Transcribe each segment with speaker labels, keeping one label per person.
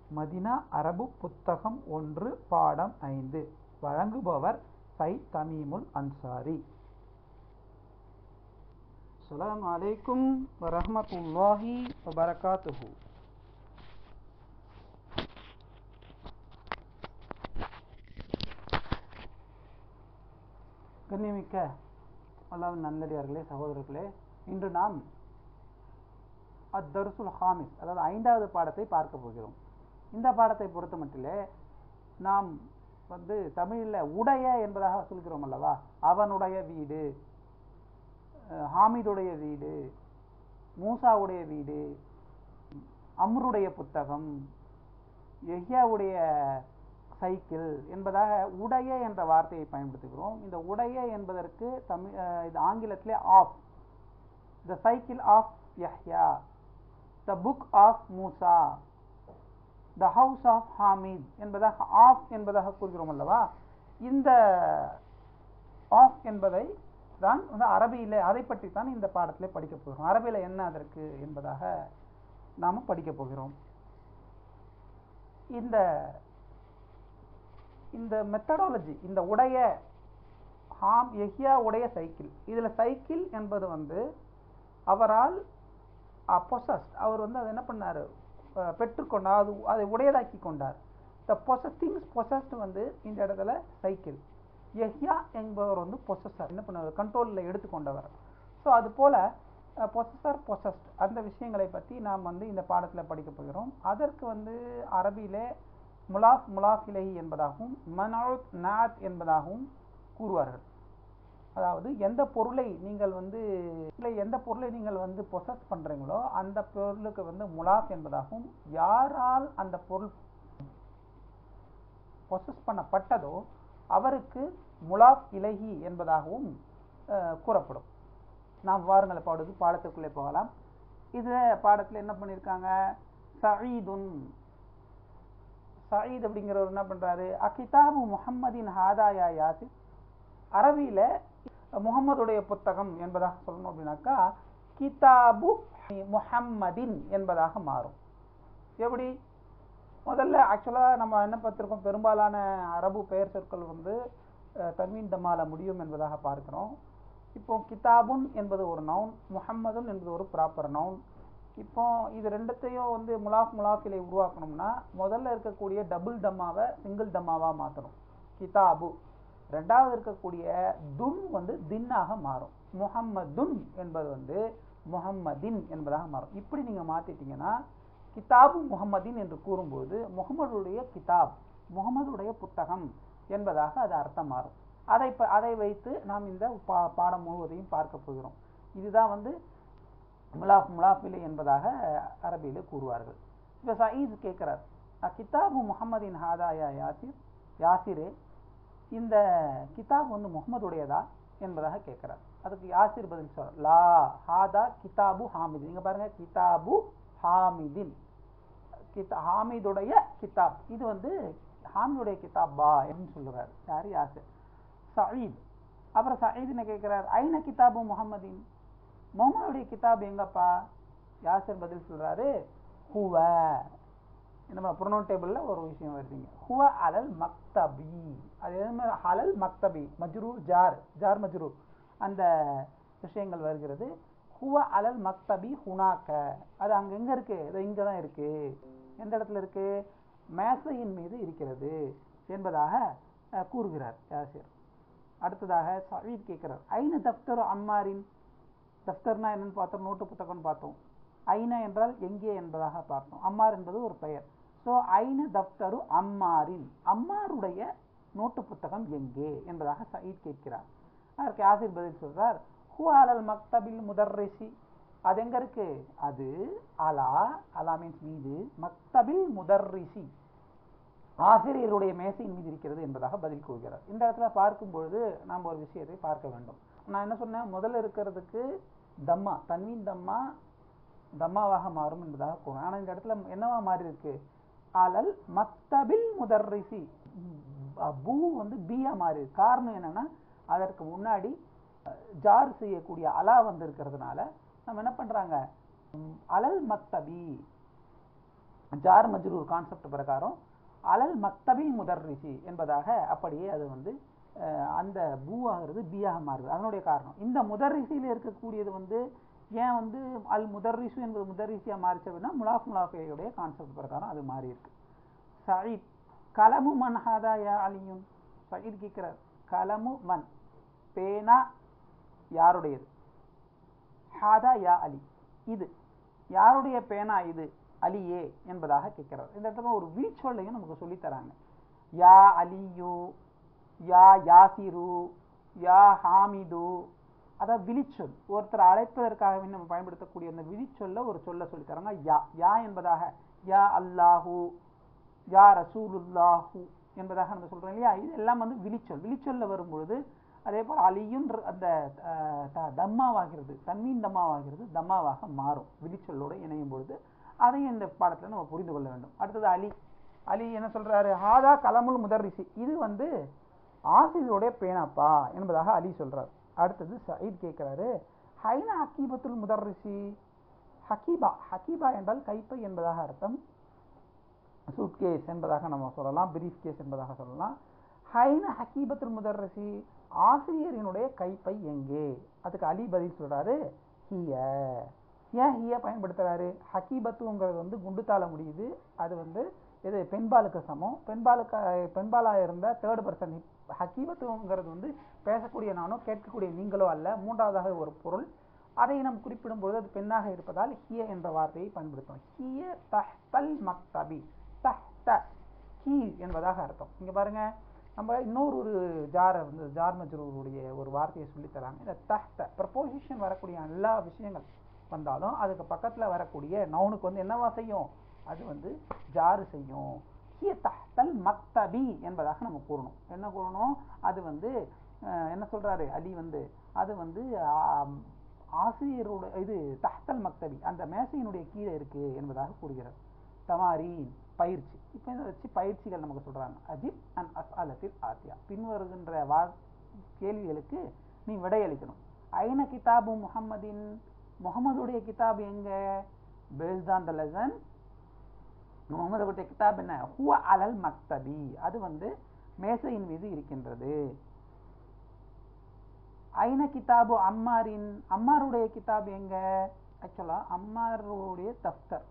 Speaker 1: Medina அரபு புத்தகம் ஒன்று பாடம் ஐந்து வழங்குபவர் சை தமீமுல் அன்சாரி அஸ்ஸலாமு அலைக்கும் வரஹ்மத்துல்லாஹி வபரகாத்துஹு கண்ணியமிக்க அல்லாவின் நல்லடியார்களே சகோதரர்களே இன்று நாம் அத்தருசுல் ஹாமிஸ் அதாவது ஐந்தாவது பாடத்தை பார்க்க போகிறோம் இந்த பாடத்தை பொறுத்த மட்டிலே நாம் வந்து தமிழில் உடைய என்பதாக சொல்கிறோம் அல்லவா அவனுடைய வீடு அஹ், ஹாமிதுடைய வீடு மூசாவுடைய வீடு அம்ருடைய புத்தகம் எஹ்யாவுடைய சைக்கிள் என்பதாக உடைய என்ற வார்த்தையை பயன்படுத்துகிறோம் இந்த உடைய என்பதற்கு தமிழ் அஹ், இது ஆங்கிலத்திலே of the cycle of Yahya the book of Musa the house of Hamid என்பதாக ஆஃப் என்பதாக கூறுகிறோம் அல்லவா இந்த ஆஃப் என்பதை தான் வந்து அரபியில் அதை பற்றி தான் இந்த பாடத்தில் படிக்க போகிறோம் அரபியில் என்ன அதற்கு என்பதாக நாம் படிக்க போகிறோம் இந்த இந்த மெத்தடாலஜி இந்த உடைய ஹாம் எஹ்யா உடைய சைக்கிள் இதில் சைக்கிள் என்பது வந்து அவரால் பொசஸ்ட் அவர் வந்து அதை என்ன பண்ணார் பெற்றுக்கொண்டார் அது அதை உடையதாக்கி கொண்டார் த பொசஸ் திங்ஸ் பொசஸ்ட் வந்து இந்த இடத்துல சைக்கிள் எஹ்யா என்பவர் வந்து பொசஸர் என்ன பண்ணார் கண்ட்ரோலில் எடுத்துக்கொண்டவர் ஸோ அது போல் பொசஸர் பொசஸ்ட் அந்த விஷயங்களை பற்றி நாம் வந்து இந்த பாடத்தில் படிக்க போகிறோம் அதற்கு வந்து அரபியிலே முலாஃப் முலாஃப் இலஹி என்பதாகவும் மனவுத் நாத் என்பதாகவும் கூறுவார்கள் அதாவது எந்த பொருளை நீங்கள் வந்து இல்லை எந்த பொருளை நீங்கள் வந்து பொசஸ் பண்ணுறீங்களோ அந்த பொருளுக்கு வந்து முலாஃப் என்பதாகவும் யாரால் அந்த பொருள் பொசஸ் பண்ணப்பட்டதோ அவருக்கு முலாஃப் இலஹி என்பதாகவும் அஹ், கூறப்படும் நாம் வாருங்கள் பாடுது பாடத்துக்குள்ளே போகலாம் இது பாடத்தில் என்ன பண்ணியிருக்காங்க சயீதுன் சயீத் அப்படிங்கிறவர் என்ன பண்ணுறாரு அகிதாபு முஹம்மதின் ஹாதாயா யாசிர் அரபியில் முகம்மதுடைய புத்தகம் என்பதாக சொல்லணும் அப்படின்னாக்கா கிதாபு முஹம்மதின் என்பதாக மாறும் எப்படி முதல்ல ஆக்சுவலாக நம்ம என்ன பார்த்துருக்கோம் பெரும்பாலான அரபு பெயர் சொற்கள் வந்து அஹ், தன்வீன் தம்மால முடியும் என்பதாக பார்க்கிறோம் இப்போ கிதாபுன் என்பது ஒரு நவுன் முஹம்மதுன் என்பது ஒரு ப்ராப்பர் நவுன் இப்போ இது ரெண்டுத்தையும் வந்து முலாஃப் முலாஃபிலை உருவாக்கணும்னா முதல்ல இருக்கக்கூடிய டபுள் தம்மாவை சிங்கிள் தம்மாவாக மாற்றணும் கிதாபு ரெண்டாவது இருக்கக்கூடிய துன் வந்து தின்னாக மாறும் முஹம்மதுன் என்பது வந்து முஹம்மதின் என்பதாக மாறும் இப்படி நீங்கள் மாற்றிட்டீங்கன்னா கிதாபு முஹம்மதின் என்று கூறும்போது முகமதுடைய கிதாப் முகமதுடைய புத்தகம் என்பதாக அது அர்த்தம் மாறும் அதை ப- அதை வைத்து நாம் இந்த பா பாடம் முழுவதையும் பார்க்க போகிறோம் இதுதான் வந்து முலாஃப் முலாஃபிலை என்பதாக அரபியில் கூறுவார்கள் இப்போ சயீத் கேட்குறார் கிதாபு முஹம்மதின் ஹாதாயா யாசிர் யாசிரே இந்த கிதாப் வந்து முகமதுடையதா என்பதாக கேட்குறார் அதுக்கு யாசிர் பதில் சொல்றார் லா ஹாதா கிதாபு ஹாமித் இங்க பாருங்க கிதாபு ஹாமிதின் கிதா ஹாமிதுடைய கிதாப் இது வந்து ஹாமிதுடைய கிதாப் பா என்று சொல்லுறார் யார் யாசிர் சயீத் அப்புறம் சயீத் என்ன கேட்குறார் ஐன கிதாபு முகமதின் முகமதுடைய கிதாப் எங்கப்பா யாசிர் பதில் சொல்றாரு ஹுவ நம்ம ப்ரொனோன் டேபிளில் ஒரு விஷயம் வருதுங்க ஹுவ அலல் மக்தபி அது எது மாதிரி ஹலல் மக்தபி மஜ்ரூர் ஜார் ஜார் மஜ்ரூர் அந்த விஷயங்கள் வருகிறது ஹுவ அலல் மக்தபி ஹுனாக்க அது அங்கே எங்கே இருக்குது இது இங்கே தான் இருக்குது எந்த இடத்துல இருக்குது மேசையின் மீது இருக்கிறது என்பதாக அஹ், கூறுகிறார் யாசிர் அடுத்ததாக சயீத் கேட்கிறார் ஐன தப்தர் அம்மாரின் தப்தர்னா என்னன்னு பார்த்தோம் நோட்டு புத்தகம்னு பார்த்தோம் ஐன என்றால் எங்கே என்பதாக பார்த்தோம் அம்மார் என்பது ஒரு பெயர் ஸோ ஐன தப்தரு அம்மாரின் அம்மாருடைய நோட்டு புத்தகம் எங்கே என்பதாக சயீத் கேட்கிறார் அதற்கு ஆசிர் பதில் சொல்றார் ஹூ அலல் மக்தபில் முதர்ரிசி அது எங்க இருக்கு அது அலா அலா மீன்ஸ் மீது மக்தபில் முதர்ரிசி ஆசிரியருடைய மேசையின் மீது இருக்கிறது என்பதாக பதில் கூறுகிறார் இந்த இடத்துல பார்க்கும் பொழுது நாம் ஒரு விஷயத்தை பார்க்க வேண்டும் நான் என்ன சொன்னேன் முதல்ல இருக்கிறதுக்கு தம்மா தன்வீன் தம்மா தம்மாவாக மாறும் என்பதாக கூறும் ஆனால் இந்த இடத்துல என்னவா மாறி இருக்கு அலல் மக்தபில் முதர்ரிசி பூ வந்து பியா மாறி இருக்கு காரணம் என்னன்னா அதற்கு முன்னாடி அஹ், ஜார் செய்யக்கூடிய அலா வந்து இருக்கிறதுனால நம்ம என்ன பண்றாங்க ம், அலல் மக்தபி ஜார் மஜ்ரூர் கான்செப்ட் பிரகாரம் அலல் மக்தபில் முதர்ரிசி என்பதாக அப்படியே அது வந்து அஹ், அந்த பூவாகிறது பியாக மாறுது அதனுடைய காரணம் இந்த முதர்ரிசியில் இருக்கக்கூடியது வந்து ஏன் வந்து அல் முதர்ரிசு என்பது முதர்ரிசியா மாறிச்சு அப்படின்னா முலாஃப் முலாஃபேயுடைய கான்செப்ட் பிரகாரம் அது மாறி இருக்கு சயீத் கலமு மன் ஹாதா யா அலியுன் சயீத் கேட்கிறார் கலமு மன் பேனா யாருடையது ஹாதா யா அலி இது யாருடைய பேனா இது அலியே என்பதாக கேட்கிறார் இந்த இடத்துல ஒரு விழிச்சொல்லையும் நமக்கு சொல்லித் தராங்க யா அலியு யா யாசிரு யா ஹாமிது அதாவது விழிச்சொல் ஒருத்தர் அழைப்பதற்காகவே நம்ம பயன்படுத்தக்கூடிய அந்த விழிச்சொல்ல ஒரு சொல்ல சொல்லித் தராங்க யா யா என்பதாக யா அல்லாஹு யா ரசூலுல்லாஹு என்பதாக நம்ம சொல்றோம் இல்லையா இது எல்லாம் வந்து விழிச்சொல் விழிச்சொல்ல வரும்பொழுது அதே போல் அலியும் அந்த அஹ், த- தம்மாவாகிறது தன்மீன் தம்மாவாகிறது தம்மாவாக மாறும் விழிச்சொல்லோடு இணையும் பொழுது அதையும் இந்த பாடத்துல நம்ம புரிந்து கொள்ள வேண்டும் அடுத்தது அலி அலி என்ன சொல்றாரு ஹாதா கலமுல் முதர்ரிசி இது வந்து ஆசிரியருடைய பேனாப்பா என்பதாக அலி சொல்றார் அடுத்தது சயீத் கேட்கிறாரு ஹைனா ஹக்கீபத்துல் முதர்ரிசி ஹக்கீபா ஹக்கீபா என்றால் கைப்பை என்பதாக அர்த்தம் சூட்கேஸ் என்பதாக நம்ம சொல்லலாம் பிரீஃப் கேஸ் என்பதாக சொல்லலாம் ஹைன ஹக்கீபத்துல் முதர்ரசி ஆசிரியரினுடைய கைப்பை எங்கே அதுக்கு அலி பதில் சொல்றாரு ஹிய ஏன் ஹிய பயன்படுத்துறாரு ஹக்கீபத்துங்கிறது வந்து குண்டுத்தால முடியுது அது வந்து இது பெண்பாலுக்கு சமம் பெண்பாலுக்கு பெண்பாலாக இருந்த தேர்ட் பர்சன் ஹக்கீபத்துவங்கிறது வந்து பேசக்கூடிய நானோ கேட்கக்கூடிய நீங்களோ அல்ல மூன்றாவதாக ஒரு பொருள் அதை நாம் குறிப்பிடும்போது அது பெண்ணாக இருப்பதால் ஹிய என்ற வார்த்தையை பயன்படுத்தும் ஹிய தஹ்தல் மக்தபி தஹ்த கீழ் என்பதாக அர்த்தம் இங்க பாருங்க நம்ம இன்னொரு ஒரு ஜாரை வந்து ஜார் மஜ்ரூருடைய ஒரு வார்த்தையை சொல்லித் தராங்க இந்த தஹ்த ப்ரப்போசிஷன் வரக்கூடிய எல்லா விஷயங்கள் வந்தாலும் அதுக்கு பக்கத்துல வரக்கூடிய நவுனுக்கு வந்து என்னவா செய்யும் அது வந்து ஜாரு செய்யும் ஹிய தஹ்தல் மக்தபி என்பதாக நம்ம கூறணும் என்ன கூறணும் அது வந்து அஹ், என்ன சொல்றாரு அலி வந்து அது வந்து ஆம், ஆசிரியரோட இது தஹ்தல் மக்தபி அந்த மேசையினுடைய கீழே இருக்கு என்பதாக கூறுகிறார் தமாரீன் பயிற்சி இப்போ இதை வச்சு பயிற்சிகள் நமக்கு சொல்றாங்க அஜிப் அண்ட் அஸ்அலத்தில் ஆசியா பின்வருகின்ற வா கேள்விகளுக்கு நீ விடையளிக்கணும் ஐன கிதாபு முஹம்மதின் முகமதுடைய கிதாப் எங்க பேஸ்ட் ஆன் த லெசன் முகமதுடைய கிதாப் என்ன ஹுவ அலல் மக்தபி அது வந்து மேசையின் மீது இருக்கின்றது ஐன கிதாபு அம்மாரின் அம்மாருடைய கிதாப் எங்க ஆக்சுவலா அம்மாருடைய தஃப்தர்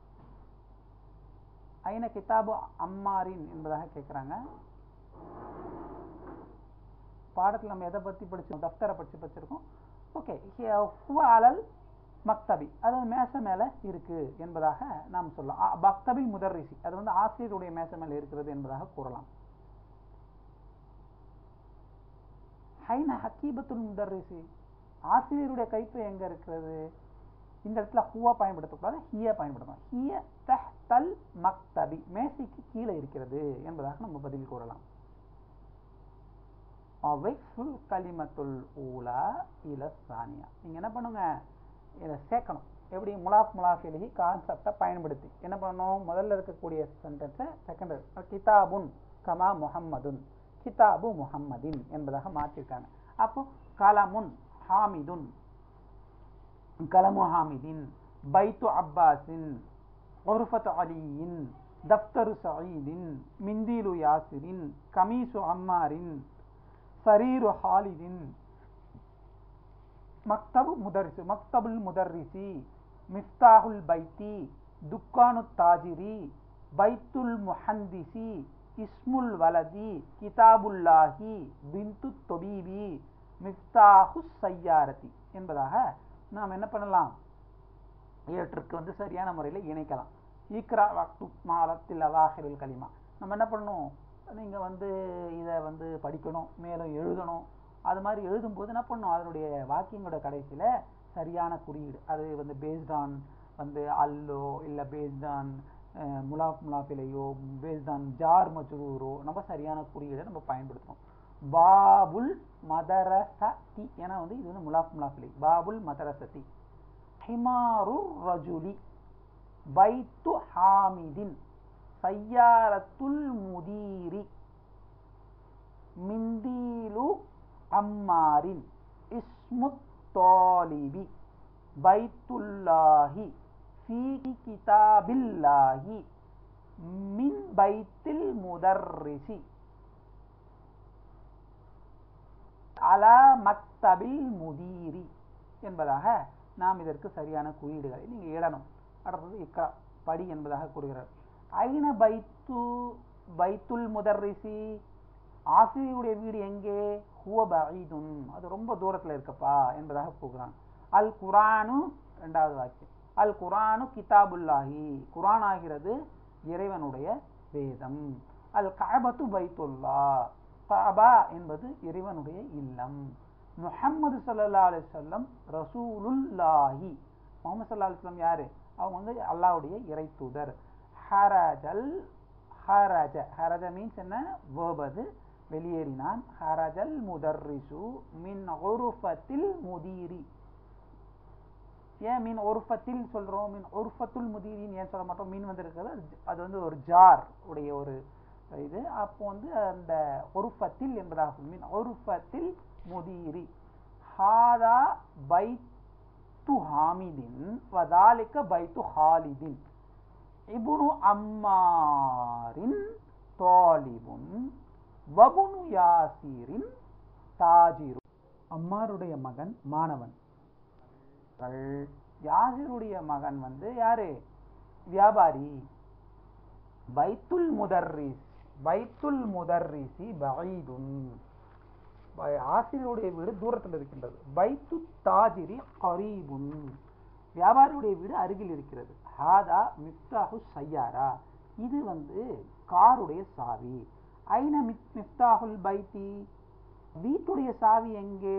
Speaker 1: ஐன கிதாபு அம்மாரின் என்பதாக கேட்குறாங்க பாடத்தில் நம்ம எதை பற்றி படிச்சோம் தஃப்தரை படிச்சு படிச்சிருக்கோம் ஓகே ஹுவ அலல் மக்தபி அது வந்து மேசை மேலே இருக்கு என்பதாக நாம் சொல்லலாம் அ- மக்தபில் முதர்ரிசி அது வந்து ஆசிரியருடைய மேசை மேலே இருக்கிறது என்பதாக கூறலாம் ஹைன ஹக்கீபத்துல் முதர்ரிசி ஆசிரியருடைய கைப்பு எங்க இருக்கிறது இந்த இடத்துல ஹுவா பயன்படுத்தக்கூடாது ஹிய பயன்படுத்தணும் ஹிய தஹ்தல் மக்தபி மேசைக்கு கீழே இருக்கிறது என்பதாக நம்ம பதில் கூறலாம் அவைஃபுல் கலிமத்துல் ஊலா இல சானியா நீங்க என்ன பண்ணுங்க இதை சேர்க்கணும் எப்படி முலாஃப் முலாஃப் எழுதி கான்செப்டை பயன்படுத்தி என்ன பண்ணணும் முதல்ல இருக்கக்கூடிய சென்டென்ஸை செகண்ட் கிதாபுன் கமா முஹம்மதுன் கிதாபு முஹம்மதின் என்பதாக மாற்றிருக்காங்க அப்போ கலமுன் ஹாமிதுன் கலமு ஹாமிதின் பைத்து அப்பாஸின் ஒருஃபத் அலியின் தப்தரு சயீதின் மிந்தீலு யாசிரின் கமீசு அம்மாரின் சரீரு ஹாலிதின் மக்தபு முதரிசு மக்தபுல் முதர்ரிசி மிஃப்தாஹுல் பைத்தி துக்கானு தாஜிரி பைத்துல் முஹந்திசி இஸ்முல் வலதி கிதாபுல்லாஹி பிந்து தொபீபி மிஃப்தாஹு சையாரதி என்பதாக நாம் என்ன பண்ணலாம் இவற்றுக்கு வந்து சரியான முறையில் இணைக்கலாம் ஈக்ரா வக்து மாலத்தில் அவாஹிரில் கலிமா நம்ம என்ன பண்ணணும் நீங்கள் வந்து இதை வந்து படிக்கணும் மேலும் எழுதணும் அது மாதிரி எழுதும்போது என்ன பண்ணணும் அதனுடைய வாக்கியங்களோட கடைசியில் சரியான குறியீடு அது வந்து பேஸ்ட் ஆன் வந்து அல்லோ இல்லை பேஸ்ட் ஆன் முலாஃப் முலாஃபிலையோ பேஸ்ட் ஆன் ஜார் மஜ்ரூரோ நம்ம சரியான குறியீடை நம்ம பயன்படுத்தணும் பாபுல் மதரசதி ஏன்னா வந்து இது வந்து முலாஃப் முலாஃபிலை பாபுல் மதரசதி ஹிமாரு ரஜுலி பைத்து ஹாமிதின் சையாரத்துல் முதீரி மிந்தீலு அம்மாரின் இஸ்முத் தாலிபி பைத்துல்லாஹி ஃபீ கிதாபில்லாஹி மின் பைத்தில் முதர்ரிசி அலா மக்தபில் முதீரி என்பதாக நாம் இதற்கு சரியான குறியீடுகளை நீங்கள் இடணும் அடுத்தது இக்ரா படி என்பதாக கூறுகிறார் ஐன பைத்து பைத்துல் முதர்ரிசி ஆசிரியருடைய வீடு எங்கே ஹுவ பஈதுன் அது ரொம்ப தூரத்தில் இருக்கப்பா என்பதாக கூறுகிறான் அல் குரானு ரெண்டாவது வாக்கியம் அல் குரானு கிதாபுல்லாஹி குரான் ஆகிறது இறைவனுடைய வேதம் அல் கஅபத்து பைத்துல்லா கஅபா என்பது இறைவனுடைய இல்லம் முஹம்மது ஸல்லல்லாஹு அலைஹி வஸல்லம் ரசூலுல்லாஹி முஹம்மது ஸல்லல்லாஹு அலைஹி வஸல்லம் யாரு அவங்க வந்து அல்லாஹ்வுடைய இறை தூதர் ஹரஜல் ஹரஜ ஹரஜ மீன்ஸ் என்ன verb அது வெளியேறினான் ஹரஜல் முதர்ரிசு மின் உருஃபத்தில் முதீரி ஏன் மீன் ஒருஃபத்தில் சொல்கிறோம் மீன் ஒருஃபத்துல் முதீரின்னு ஏன் சொல்ல மாட்டோம் மீன் வந்து இருக்கிறது அது- அது வந்து ஒரு ஜார் உடைய ஒரு இது அப்போ வந்து அந்த ஒருஃபத்தில் என்பதாகும் மீன் ஒருஃபத்தில் முதீரி ஹாதா பைத்து ஹாமிதின் வதாலிக்க பைத்து ஹாலிதின் இபுனு அம்மாரின் தாலிபுன் வபுனு யாசீரின் தாஜிரு அம்மாருடைய மகன் மாணவன் அவர்கள் யாசிருடைய மகன் வந்து யாரு வியாபாரி பைத்துல் முதர்ரிஸ் பைத்துல் முதர்ரிசி பஈதுன் பை- ஆசிரியருடைய வீடு தூரத்தில் இருக்கின்றது பைத்து தாஜிரி கரீபுன் வியாபாரியுடைய வீடு அருகில் இருக்கிறது ஹாதா மிஃப்தாஹு சையாரா இது வந்து காருடைய சாவி ஐன மித் மிஃப்தாஹுல் பைத்தி வீட்டுடைய சாவி எங்கே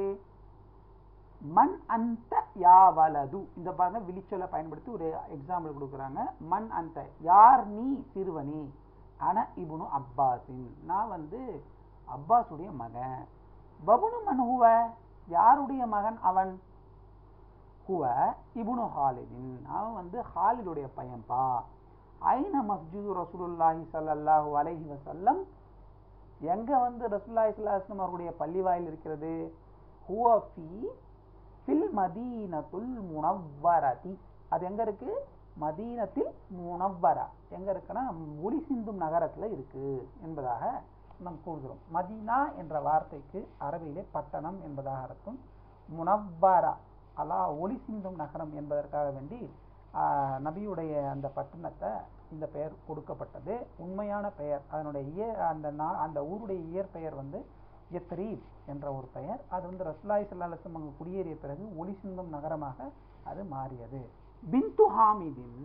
Speaker 1: மண் அந்த யா வலது இந்த பாருங்க விழிச்சொல்லை பயன்படுத்தி ஒரு எக்ஸாம்பிள் கொடுக்குறாங்க மண் அந்த யார் நீ சிறுவனே அன இபுனு அப்பாஸின் நான் வந்து அப்பாஸுடைய மகன் பபுனு மன் ஹுவ யாருடைய மகன் அவன் ஹுவ இபுனு ஹாலிதின் அவன் வந்து ஹாலிதுடைய பையன்பா ஐன மஸ்ஜிது ரசூலுல்லாஹி ஸல்லல்லாஹு அலைஹி வஸல்லம் எங்க வந்து ரசூலுல்லாஹி ஸல்லல்லாஹு அலைஹி வஸல்லம் அவருடைய பள்ளிவாயில் இருக்கிறது ஹுவ ஃபி ஃபில் மதீனத்துல் முனவ்வரதி அது எங்க இருக்கு மதீனத்தில் முனவ்வரா எங்க இருக்குன்னா ஒளி சிந்தும் நகரத்துல இருக்கு என்பதாக நாம் கூறுகிறோம் மதீனா என்ற வார்த்தைக்கு அரபியிலே பட்டணம் என்பதாக அர்த்தம் முனவ்வரா அலா ஒளி சிந்தும் நகரம் என்பதற்காக வேண்டி ஆஹ், நபியுடைய அந்த பட்டணத்தை இந்த பெயர் கொடுக்கப்பட்டது உண்மையான பெயர் அதனுடைய இய அந்த நா அந்த ஊருடைய இயற்பெயர் வந்து எத்ரீப் என்ற ஒரு பெயர் அது வந்து ரசுல்லாய் சல்லாஹம் அங்கு குடியேறிய பிறகு ஒளி சிந்தும் நகரமாக அது மாறியது பிந்து ஹாமிதின்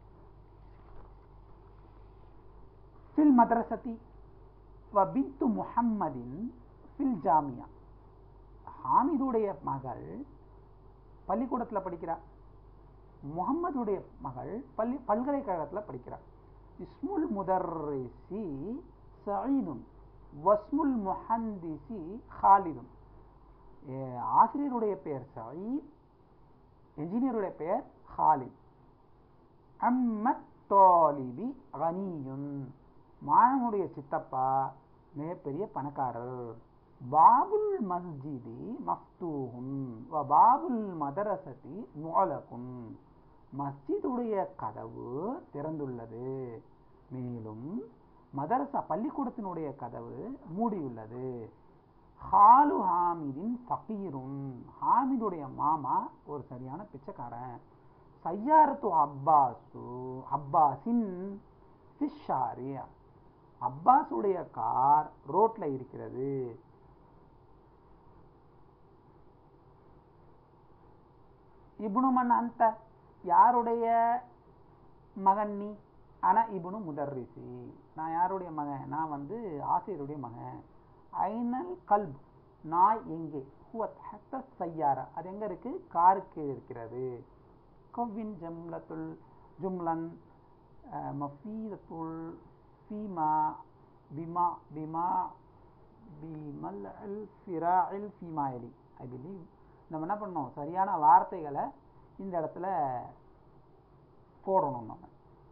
Speaker 1: ஃபில் மதரசதி வ பிந்து முஹம்மதின் ஃபில் ஜாமியா ஹாமிதுடைய மகள் பள்ளிக்கூடத்தில் படிக்கிறார் முகம்மதுடைய மகள் பள்ளி பல்கலைக்கழகத்தில் படிக்கிறார் இஸ்முல் முதர்ரிசி சயீதுன் வஸ்முல் முஹந்திசி ஹாலிதுன் ஏ, ஆசிரியருடைய பெயர் சயீத் என்ஜினியருடைய பெயர் ஹாலித் அம்மத் தாலிபி கனியுன் மாணவனுடைய சித்தப்பா மிகப்பெரிய பணக்காரர் பாபுல் மஸ்ஜிதி மஃப்தூஹுன் வ பாபுல் மதரசதி முஅலகுன் மஸ்ஜிதுடைய கதவு திறந்துள்ளது மேலும் மதரசா பள்ளிக்கூடத்தினுடைய கதவு மூடியுள்ளது ஹாலு ஹாமிதின் ஃபகீரும் ஹாமிதுடைய மாமா ஒரு சரியான பிச்சைக்காரன் சையாரத்து அப்பாசு அப்பாஸின் ஃபிஷாரி அப்பாஸுடைய கார் ரோட்ல இருக்கிறது இப்னு மன் அந்த யாருடைய மகன் நீ ஆனா இப்னு முதர்ரிசி நான் யாருடைய மகன் நான் வந்து ஆசிரியருடைய மகன் ஐனல் கல்ப் நாய் எங்கே ஹுவத் ஹத்த சையாரா அது எங்க இருக்கு காருக்கு இருக்கிறது கவ்வின் ஜம்லத்துல் ஜும்லன் அஹ், மஃபீதத்துல் ஃபீமா பிமா பிமா பிமல் அல் ஃபிராஇல் ஃபீமாயலி ஐ பிலீவ் நம்ம என்ன பண்ணோம் சரியான வார்த்தைகளை இந்த இடத்துல போடணும் நம்ம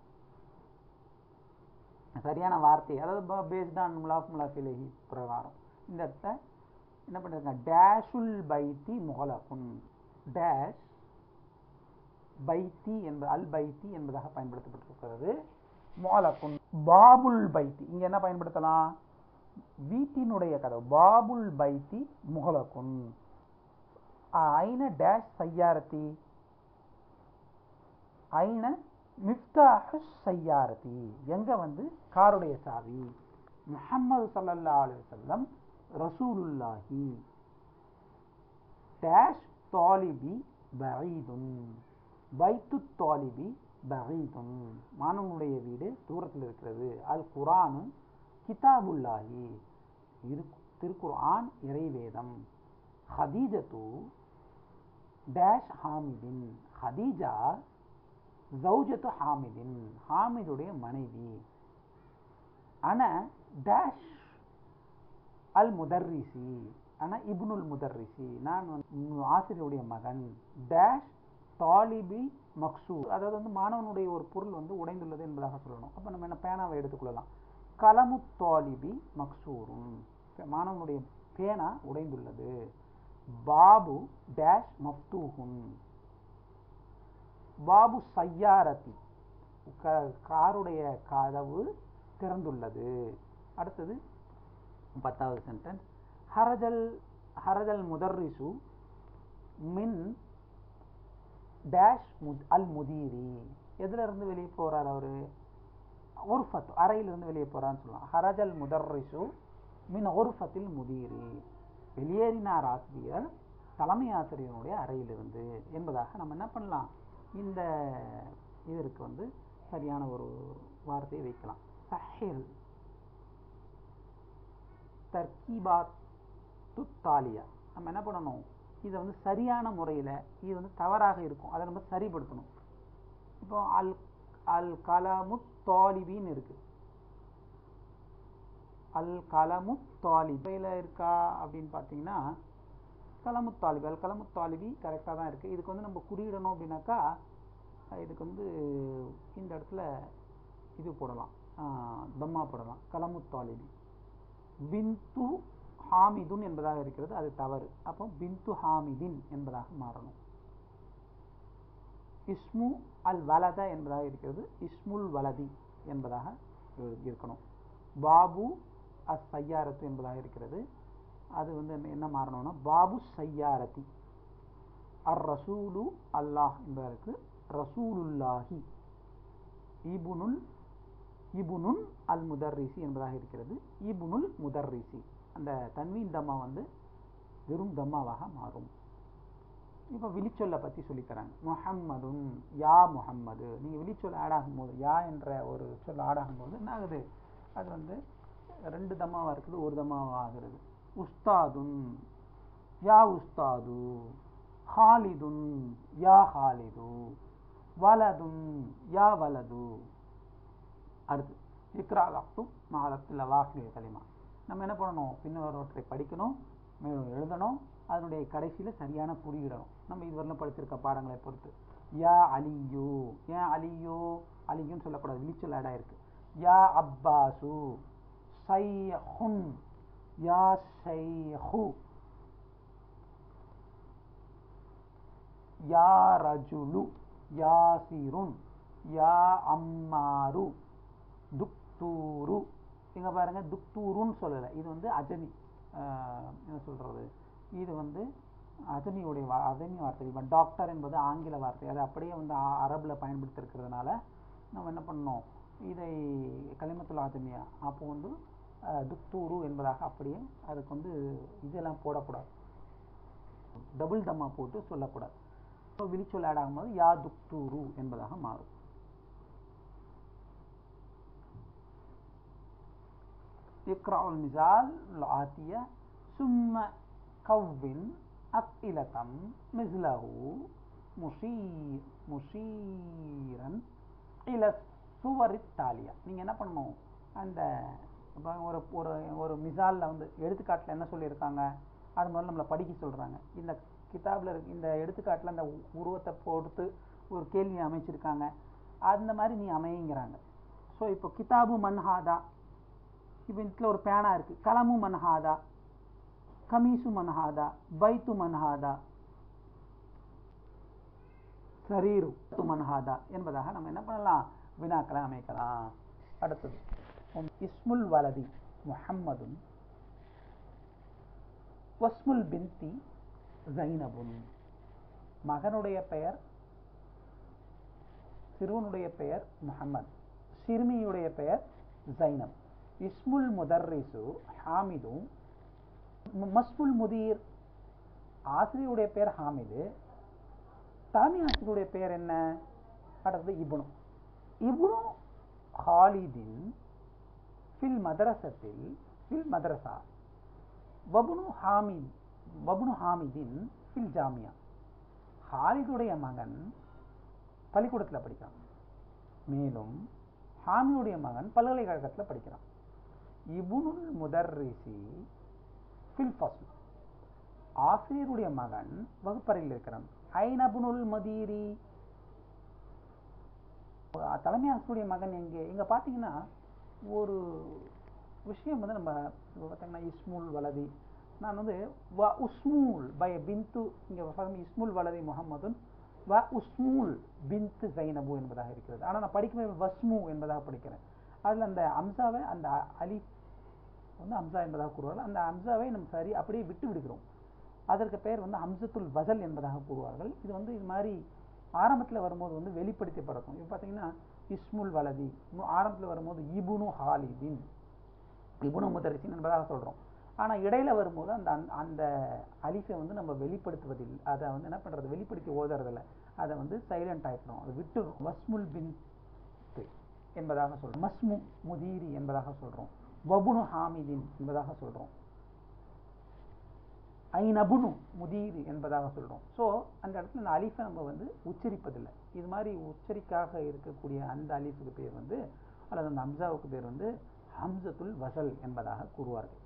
Speaker 1: சரியான வார்த்தை அதாவது பேஸ்ட் ஆன் முலாஃப் முலாஃபிலஹி பிரகாரம் இந்த இடத்த என்ன பண்ணிருக்காங்க டேஷுல் பைத்தி முகலகுன் டேஷ் பைத்தி என்பது அல் பைத்தி என்பதாக பயன்படுத்தப்பட்டிருக்கிறது மோலக்குன் பாபுல் பைத்தி இங்க என்ன பயன்படுத்தலாம் வீட்டினுடைய கதவு பாபுல் பைத்தி முகலக்குன் ஐன டேஷ் சையாரத்தி ஐன மிஃப்தாஹு சையாரத்தி எங்க வந்து காருடைய சாவி முஹம்மது ஸல்லல்லாஹு அலைஹி வஸல்லம் ரசூலுல்லாஹி டேஷ் தாலிபி பஈதுன் பைத்து தாலிபி பஈதுன் மாணவனுடைய வீடு தூரத்தில் இருக்கிறது அல் குரானு கிதாபுல்லாஹி இரு திருக்குர்ஆன் இறைவேதம் ஹதீஜத்து டேஷ் ஹாமிதின் ஹதீஜா ஜௌஜத்து ஹாமிதின் ஹாமிதுடைய மனைவி அன டேஷ் அல் முதர்ரிசி அன இப்னுல் முதர்ரிசி நான் வந்து ஆசிரியருடைய மகன் டேஷ் தாலிபி மக்சூ அதாவது வந்து மாணவனுடைய ஒரு பொருள் வந்து உடைந்துள்ளது என்பதாக சொல்லணும் அப்போ நம்ம என்ன பேனாவை எடுத்துக்கொள்ளலாம் கலமு தாலிபி மக்சூரும் மாணவனுடைய பேனா உடைந்துள்ளது பாபு டேஷ் மஃப்தூஹுன் பாபு சையாரதி க- காருடைய கதவு திறந்துள்ளது அடுத்தது பத்தாவது சென்டென்ஸ் ஹரஜல் ஹரஜல் முதர்ரிசு மின் டேஷ் முத் அல் முதீரி எதுல இருந்து வெளியே போறார் அவரு உர்ஃபத் அறையிலிருந்து வெளியே போறான்னு சொல்லலாம் ஹரஜல் முதர்ரிசு மின் உர்ஃபத்தில் முதீரி வெளியேறினார் ஆசிரியர் தலைமை ஆசிரியருடைய அறையிலிருந்து என்பதாக நம்ம என்ன பண்ணலாம் இந்த இதற்கு வந்து சரியான ஒரு வார்த்தையை வைக்கலாம் சஹில் தர்கீபாத் துத்தாலியா நம்ம என்ன பண்ணணும் இதை வந்து சரியான முறையில் இது வந்து தவறாக இருக்கும் அதை நம்ம சரிப்படுத்தணும் இப்போ அல் அல் கலமு தாலிபின்னு இருக்கு அல் கலமு தாலிபில் இருக்கா அப்படின்னு பார்த்தீங்கன்னா கலமு தாலிபி அல் கலமு தாலிபி கரெக்டாக தான் இருக்குது இதுக்கு வந்து நம்ம குறியிடணும் அப்படின்னாக்கா இதுக்கு வந்து இந்த இடத்துல இது போடலாம் ஆஹ் தம்மா போடலாம் கலமு தாலிபி பிந்து ஹாமிதுன் என்பதாக இருக்கிறது அது தவறு அப்போ பிந்து ஹாமிதின் என்பதாக மாறணும் இஸ்மு அல் வலத என்பதாக இருக்கிறது இஸ்முல் வலதி என்பதாக இரு- இருக்கணும் பாபு அஸ் சையாரத்து என்பதாக இருக்கிறது அது வந்து என்ன- என்ன மாறணும்னா பாபு சையாரதி அர் ரசூலு அல்லாஹ் என்பதற்கு ரசூலுல்லாஹி இபுனுல் இபுனுன் அல் முதர்ரிசி என்பதாக இருக்கிறது இபுனுல் முதர்ரிசி அந்த தன்வீன் தம்மா வந்து வெறும் தம்மாவாக மாறும் இப்போ விழிச்சொல்லை பற்றி சொல்லித்தராங்க முஹம்மதுன் யா முஹம்மது நீங்கள் விழிச்சொல் ஆட் ஆகும்போது யா என்ற ஒரு சொல் ஆட் ஆகும்போது என்ன ஆகுது அது வந்து ரெண்டு தம்மாவாக இருக்குது ஒரு தம்மாவாக ஆகிறது உஸ்தாதுன் யா உஸ்தாது ஹாலிதுன் யா ஹாலிது வலதுன் யா வலது அடுத்து இக்ரா வக்தும் மாலத்தில் வாக்கிய கலிமா நம்ம என்ன பண்ணணும் பின்வருவற்றை படிக்கணும் மேலும் எழுதணும் அதனுடைய கடைசியில் சரியான குறியிடணும் நம்ம இதுவரையிலும் படிச்சிருக்க பாடங்களை பொறுத்து யா அலியு ஏன் அலியு அலியுன்னு சொல்லக்கூடாது விழிச்சல் ஆடா இருக்கு யா அப்பாசு சைஹுன் யா ஷைஹு யா ரஜுலு யாசிருன் யா அம்மாரு துக்தூரு இங்க பாருங்க துக்தூருன்னு சொல்லலை இது வந்து அஜமி ஆஹ் என்ன சொல்றது இது வந்து அஜமியுடைய வா அஜமி வார்த்தை இப்போ டாக்டர் என்பது ஆங்கில வார்த்தை அது அப்படியே வந்து அ- அரபுல பயன்படுத்திருக்கிறதுனால நம்ம என்ன பண்ணோம் இதை கலிமத்துல் ஆஜமியா அப்போ வந்து ஆஹ் துக்தூரு என்பதாக அப்படியே அதுக்கு வந்து இதெல்லாம் போடக்கூடாது டபுள் தம்மா போட்டு சொல்லக்கூடாது இப்போ விழிச்சொல் ஆட் ஆகும்போது யா துக்தூரு என்பதாக மாறும் اقرأ المثال الآتية ثم كون أسئلة مثله مشير مشيرا إلى الصور التالية நீங்கள் என்ன பண்ணணும் அந்த இப்போ ஒரு ஒரு ஒரு மிசாலில் வந்து எடுத்துக்காட்டில் என்ன சொல்லியிருக்காங்க அது முதல்ல நம்மளை படிக்க சொல்கிறாங்க இந்த கிதாபில் இருக்கு இந்த எடுத்துக்காட்டில் அந்த உ- உருவத்தை பொறுத்து ஒரு கேள்வி அமைச்சிருக்காங்க அந்த மாதிரி நீ அமைங்கிறாங்க ஸோ இப்போ கிதாபு மன்ஹாதா இப்போ இதில் ஒரு பேனா இருக்கு கலமு மன்ஹாதா கமீசு மன்ஹாதா பைத்து மன்ஹாதா சரீரு துமன்ஹாதா என்பதாக நம்ம என்ன பண்ணலாம் வினாக்களை அமைக்கலாம் அடுத்தது உம் இஸ்முல் வலதி முஹம்மதுன் வஸ்முல் பின்தி ஜைனபுன் மகனுடைய பெயர் சிறுவனுடைய பெயர் முஹம்மத் சிறுமியுடைய பெயர் ஜைனப் இஸ்முல் முதர்ரிசு ஹாமிது ம- மஸ்முல் முதீர் ஆசிரியருடைய பெயர் ஹாமிது தலைமை ஆசிரியருடைய பெயர் என்ன அடுத்தது இப்னு இப்னு ஹாலிதின் ஃபில் மதரசத்தில் ஃபில் மதரசா வபுனு ஹாமித் வபுனு ஹாமிதின் ஃபில் ஜாமியா ஹாலிதுடைய மகன் பள்ளிக்கூடத்தில் படிக்கிறான் மேலும் ஹாமியுடைய மகன் பல்கலைக்கழகத்தில் படிக்கிறான் இபுனுல் முதர்ரிசி ஃபில் ஃபஸ்ல் ஆசிரியருடைய மகன் வகுப்பறையில் இருக்கிறான் ஐநபுனுல் மதீரி தலைமை ஆசிரியருடைய மகன் எங்கே இங்க பார்த்தீங்கன்னா ஒரு விஷயம் வந்து நம்ம இப்போ பார்த்தீங்கன்னா இஸ்முல் வலதி நான் வந்து வ உஸ்மூல் பை பிந்து இங்கே பார்த்தீங்கன்னா இஸ்முல் வலதி முகமதுன் வ உஸ்மூல் பின்த் ஜைனபு என்பதாக இருக்கிறது ஆனால் நான் படிக்கும்போது வஸ்மு என்பதாக படிக்கிறேன் அதில் அந்த அம்சாவை அந்த அலி வந்து அம்சா என்பதாக கூறுவார்கள் அந்த அம்சாவை நம்ம சரி அப்படியே விட்டு விடுகிறோம் அதற்கு பெயர் வந்து ஹம்சத்துல் வசல் என்பதாக கூறுவார்கள் இது வந்து இது மாதிரி ஆரம்பத்தில் வரும்போது வந்து வெளிப்படுத்தப்படணும் இப்போ பார்த்தீங்கன்னா இஸ்முல் வலதி ஆரம்பத்தில் வரும்போது இபுனு ஹாலிதின் இபுனு முதரிசின் என்பதாக சொல்கிறோம் ஆனால் இடையில வரும்போது அந்த அந்த- அந்த அலிஃபை வந்து நம்ம வெளிப்படுத்துவதில் அதை வந்து என்ன பண்ணுறது வெளிப்படுத்தி ஓதுறதில்ல அதை வந்து சைலண்ட் ஆகிக்கிறோம் அதை விட்டுரும் வஸ்முல் பின் என்பதாக சொல்றோம் மஸ்மு முதீரி என்பதாக சொல்றோம் வபுனு ஹாமிதின் என்பதாக சொல்றோம் ஐநபுனு முதீரி என்பதாக சொல்றோம் ஸோ அந்த இடத்துல இந்த அலிஃபை நம்ம வந்து உச்சரிப்பதில்லை இது மாதிரி உச்சரிக்காக இருக்கக்கூடிய அந்த அலிஃபுக்கு பேர் வந்து அல்லது அந்த ஹம்சாவுக்கு பேர் வந்து ஹம்சத்துல் வசல் என்பதாக கூறுவார்கள்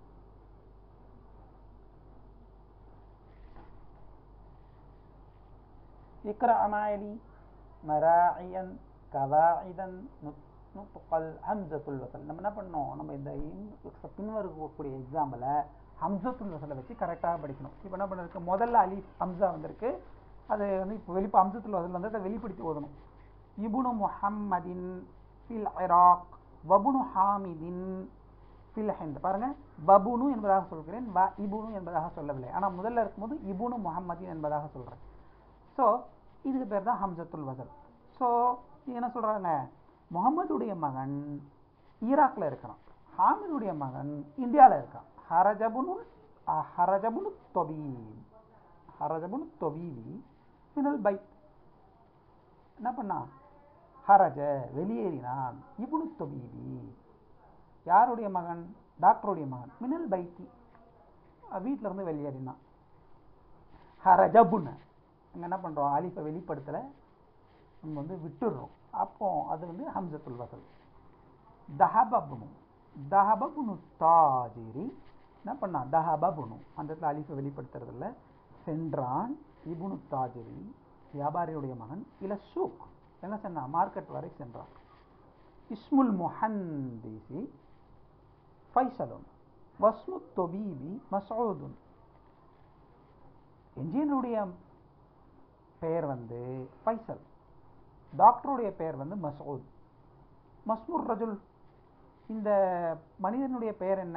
Speaker 1: اقرأ معي மராயியன் கவாயிதன் நுத்துக்கல் ஹம்சத்துல் வசல் நம்ம என்ன பண்ணோம் நம்ம இந்த இன்- பின்வரக்கூடிய எக்ஸாம்பிள ஹம்சத்துல் வசலை வச்சு கரெக்டாக படிக்கணும் இப்போ என்ன பண்ணிருக்கு முதல்ல அலிஃப் ஹம்சா வந்திருக்கு அது வந்து இப்போ வெளிப்ப ஹம்சத்துல் வசல் வந்து அதை வெளிப்படுத்தி ஓதணும் இபுனு முஹம்மதின் ஃபில் இராக் வபுனு ஹாமிதின் ஃபில் ஹிந்த் பாருங்க பபுனு என்பதாக சொல்கிறேன் வ இபுனு என்பதாக சொல்லவில்லை ஆனால் முதல்ல இருக்கும்போது இபுனு முஹம்மதின் என்பதாக சொல்கிறேன் ஸோ இதுக்கு பேர் தான் ஹம்சத்துல் வசல் ஸோ என்ன சொல்றாங்க முகமதுடைய மகன் ஈராக்ல இருக்கிறான் ஹாமிதுடைய மகன் இந்தியாவில் இருக்கான் ஹரஜபுனுல் அஹ், ஹரஜபுனு தொபீப் ஹரஜபுனு தொபீவி மினல் பைத் என்ன பண்ணான் ஹரஜ வெளியேறினான் இபுனு தொபீவி யாருடைய மகன் டாக்டருடைய மகன் மினல் பைத்தி வீட்டில இருந்து வெளியேறினான் ஹரஜபுன்னு அங்கே என்ன பண்ணுறோம் அலிஃபை வெளிப்படுத்தலை நம்ம வந்து விட்டுடுறோம் அப்போ அது வந்து ஹம்சத்துல் வசல் தஹபபுனு தஹபபுனு தாஜிரி என்ன பண்ணா தஹபபுனு அந்த இடத்துல அலிஃபை வெளிப்படுத்துறதில்ல சென்றான் இபுனு தாஜிரி வியாபாரியுடைய மகன் இல்ல சூக் என்ன சொன்னா மார்க்கெட் வரை சென்றான் இஸ்முல் முஹந்திசி ஃபைசலுன் வஸ்மு தொபீபி மசூதுன் என்ஜினியருடைய பெயர் வந்து ஃபைசல் டாக்டருடைய பெயர் வந்து மசூத் மஸ்மூர் ரஜுல் இந்த மனிதனுடைய பெயர் என்ன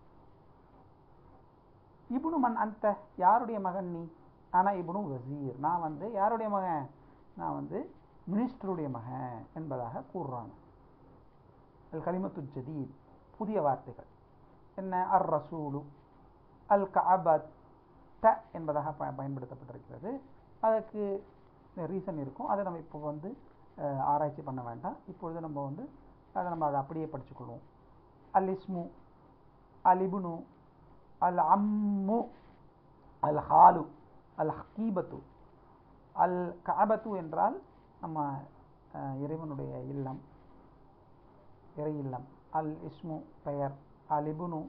Speaker 1: இப்னு மன் அந்த யாருடைய மகன் நீ ஆனா இப்னு வசீர் நான் வந்து யாருடைய மகன் நான் வந்து மினிஸ்டருடைய மகன் என்பதாக கூறுறாங்க அல் கலிமத்து ஜதீத் புதிய வார்த்தைகள் என்ன அர் ரசூலு அல் கஅபத் த என்பதாக ப- பயன்படுத்தப்பட்டிருக்கிறது அதற்கு ரீசன் இருக்கும் அதை நம்ம இப்போ வந்து அஹ், ஆராய்ச்சி பண்ண வேண்டாம் இப்பொழுது நம்ம வந்து அதை நம்ம அதை அப்படியே படிச்சுக்கொள்வோம் அல் இஸ்மு அல் இபுனு அல் அம்மு அல் ஹாலு அல் ஹக்கீபத்து அல் கஅபத்து என்றால் நம்ம அஹ், இறைவனுடைய இல்லம் இறை இல்லம் அல் இஸ்மு பெயர் அல் இபுனு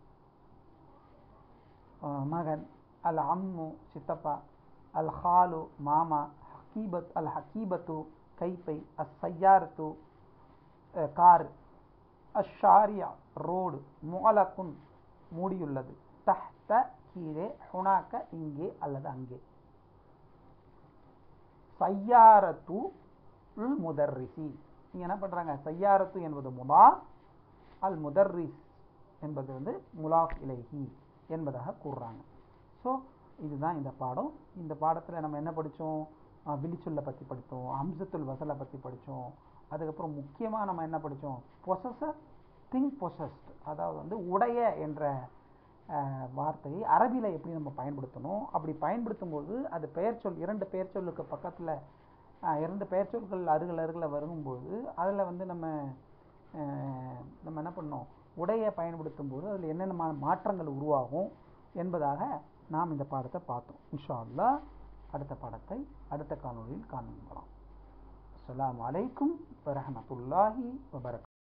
Speaker 1: அஹ், மகன் அல் அம்மு சித்தப்பா அல் ஹாலு மாமா ஹக்கீபத் அல் ஹக்கீபத்து கைப்பை அஸ் சையாரத்து கார் அஷாரியா ரோடு முகலக்குன் மூடியுள்ளது தஹ்த கீழே ஹுனாக்க இங்கே அல்லது அங்கே சையாரத்து உல் முதர்ரிசி நீங்க என்ன பண்றாங்க சையாரத்து என்பது முதா அல் முதர்ரிஸ் என்பது வந்து முலாஃப் இலைஹி என்பதாக கூறுறாங்க ஸோ இதுதான் இந்த பாடம் இந்த பாடத்தில் நம்ம என்ன படித்தோம் விழிச்சொல்லை பற்றி படித்தோம் அம்சத்துல் வசலை பற்றி படித்தோம் அதுக்கப்புறம் முக்கியமாக நம்ம என்ன படித்தோம் பொசஸர் திங் பொசஸ்ட் அதாவது வந்து உடைய என்ற அஹ், வார்த்தையை அரபியில் எப்படி நம்ம பயன்படுத்தணும் அப்படி பயன்படுத்தும் போது அது பெயர்ச்சொல் இரண்டு பெயர்ச்சொல்லுக்கு பக்கத்தில் இரண்டு பெயர்ச்சொற்கள் அருகில் அருகில் வரும்போது அதில் வந்து நம்ம அஹ், நம்ம என்ன பண்ணோம் உடையை பயன்படுத்தும் போது அதில் என்னென்ன மா- மாற்றங்கள் உருவாகும் என்பதாக நாம் இந்த பாடத்தை பார்த்தோம் இன்ஷா அல்லாஹ் அடுத்த பாடத்தை அடுத்த காணொளியில் காண்பலாம் அஸ்ஸலாமு அலைக்கும் வரஹ்மத்துல்லாஹி வபரகாத்துஹு